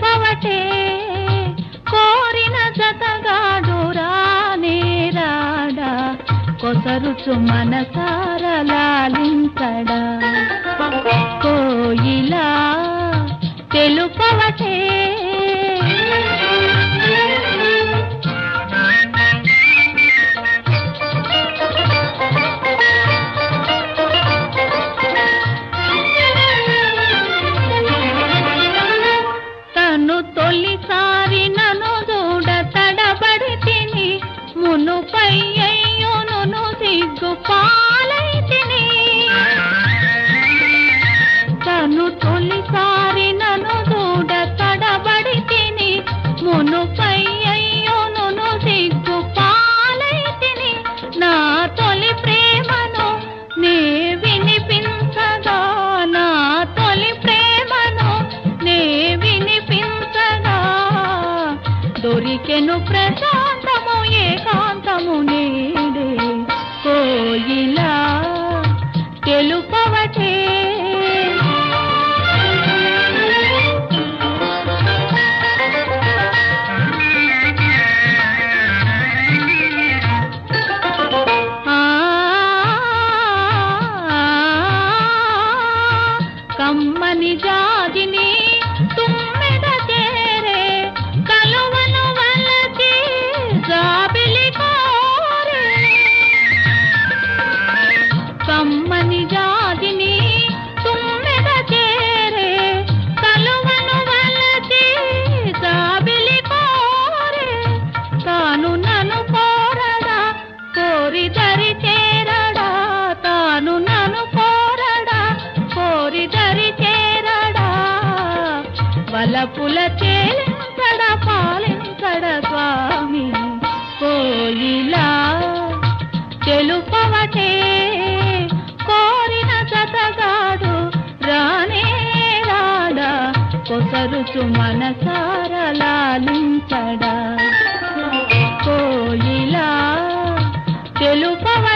తెలుపవటే కోరిన జతగాడు రానే రాడా కొసరుచు మనసార లాలించడా కోయిలా తెలుపవటే తను తొలిసారి నన్ను చూడ తడబడి తిని మునుపై అయ్యోను సిగ్గు పాలై తిని తను తొలిసారి నన్ను చూడ తడబడి తిని మునుపై అయ్యోను సిగ్గు పాలై తిని నా తొలి ప్రేమను నే వినిపించగా నా తొలి ప్రేమను నే వినిపించగా దొరికెను ప్రశాంతము ఏకాంతము నేడే కోయిలా తెలుపవటే ఆ కమ్మని జాజిని తుమ్మెద చేరే కలువను వలచి జాబిలి కోరే కమ్మని జాజిని తుమ్మెద చేరే కలువను వలచి జాబిలి కోరే తాను నన్ను కోరడా కోరి దరి చేరడా తాను నన్ను కోరడా కోరి దరి చేరడా వలపుల చేలించడ పాలించడ స్వామి కోయిలా తెలుపవటే కోరిన జతగాడు రానే రాడా కొసరుచు మనసార లాలించడా కోయిలా తెలుపవ